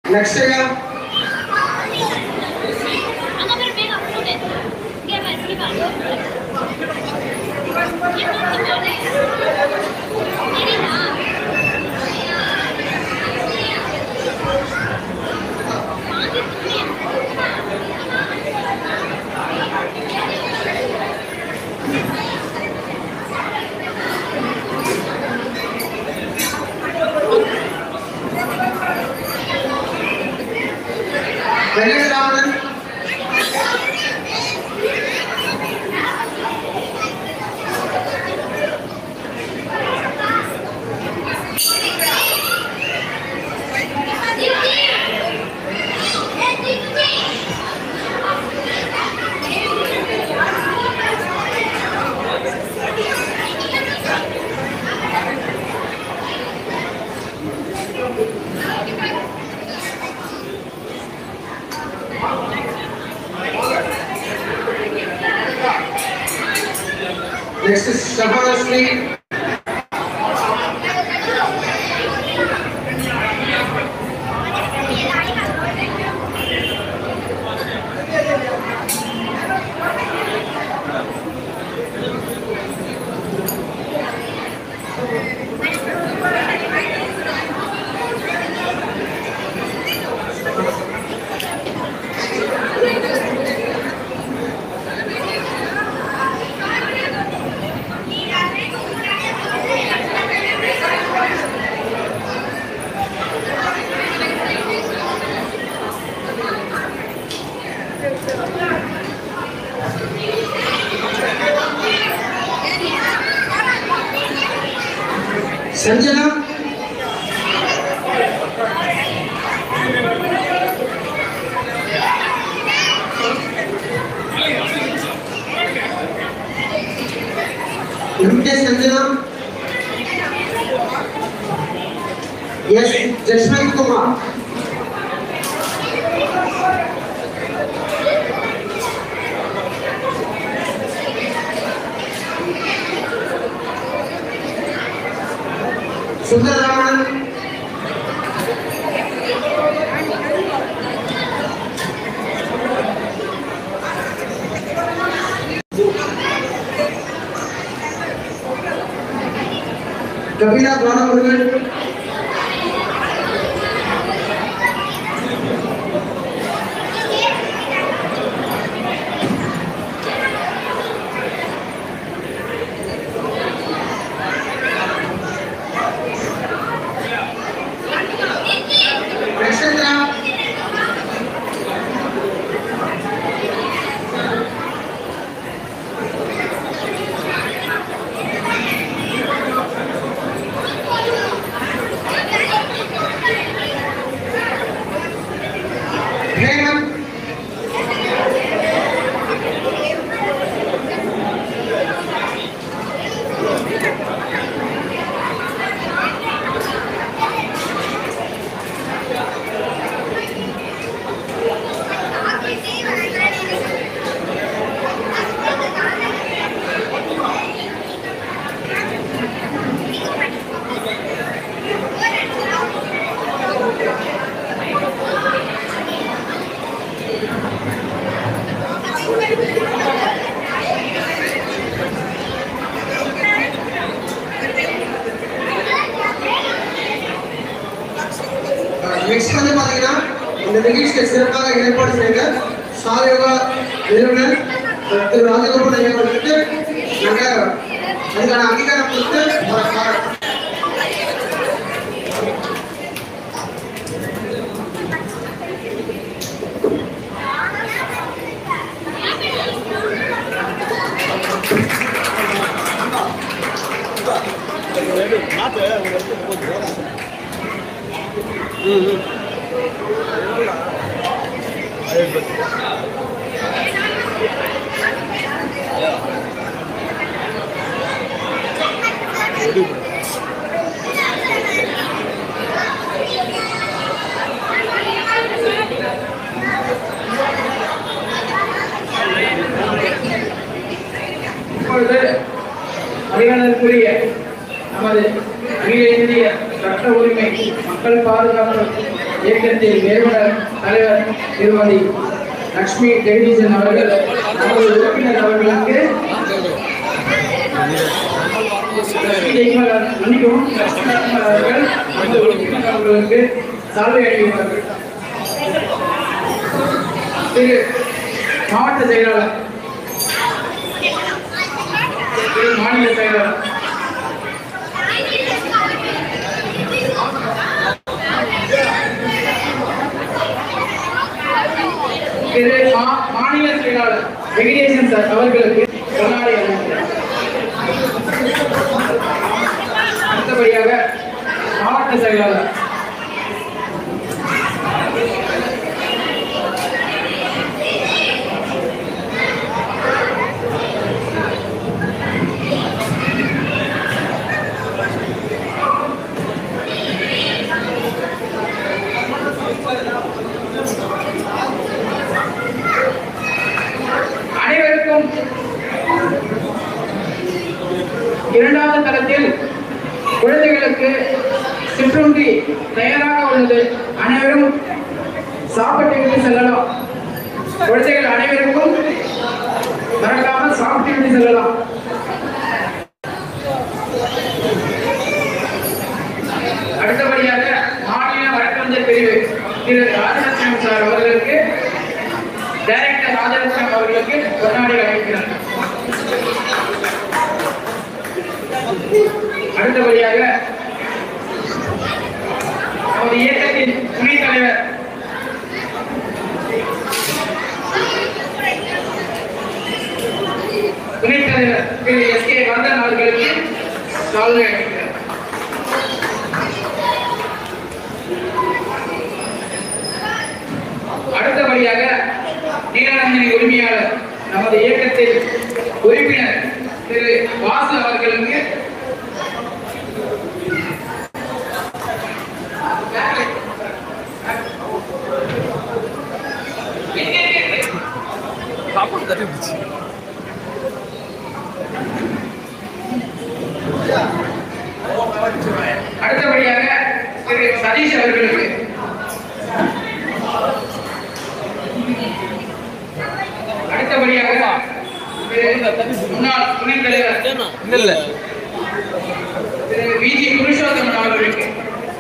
Next ஐயா அங்க பேர் மேகா போடு இங்க பாரு இங்க பாரு சரிடா Venkataraman Next is Shabanasri. Sanjana. MK Sanjana. Yes, Jasmine Kumar. Sundararaman. Kavina Balamurugan. Nexendra. Hemant. Next வந்து பாத்தீங்கன்னா இந்த நிகழ்ச்சியை சிறப்பாக ஏற்பாடு செய்த சாலையோகா நிறுவனர் திரு ராஜகோபால் ஐயா அவர்களுக்கு நாங்க அதுக்கான அங்கீகாரம் கொடுத்து அவரை பாராட்டுறோம். இப்பொழுது அறிவதற்குரிய நமது அகில இந்திய சட்ட உரிமை மக்கள் மக்கள் பாதுகாப்பு இயக்கத்தின் நிறுவனர் தலைவர் திருமதி லட்சுமி ஜெகதீசன் அவர்கள் நமது உறுப்பினர் அவர்களுக்கு லட்சுமி ஜெயக்குமார் மன்னிக்கவும் லட்சுமி ஜெயக்குமார் அவர்கள் நமது உறுப்பினர் அவர்களுக்கு சால்வை அணிவிப்பார்கள் திரு மாவட்ட செயலாளர் திரு மாநில செயலாளர் திரு மா- மாநில செயலாளர் வெங்கடேசன் சார் அவர்களுக்கு கொண்டாடி அளிக்கிறார். அடுத்தபடியாக மாவட்ட செயலாளர் அனைவருக்கும் இரண்டாவது தளத்தில் குழந்தைகளுக்கு சிற்றுண்டி தயாராக உள்ளது அனைவரும் சாப்பிட்டு செல்லலாம் குழந்தைகள் அனைவருக்கும் மறக்காமல் சாப்பிட்டு செல்லலாம் அடுத்தபடியாக மாநில வழக்கறிஞர் பிரிவு திரு ராஜலட்சுமி சார் அவர்களுக்கு டைரக்டர் ராஜலட்சுமி அவர்களுக்கு கொண்டாடி அழைக்கிறார் அடுத்தபடியாக நமது இயக்கத்தின் துணைத் தலைவர் துணைத் தலைவர் திரு எஸ் கே வர்தன் அவர்களுக்கு சால்வை அளிக்கிறார் அடுத்தபடியாக நீலநந்தினி உரிமையாளர் நமது இயக்கத்தில் உறுப்பினர் திரு வாசு அவர்களுக்கு அடுத்தபடியாக திரு சதீஷ் அவர்களுக்கு அடுத்தபடியாக திரு முன்னாள் துணைத் தலைவர் இல்ல திரு வி ஜி புருஷோத்தமன் அவர்களுக்கு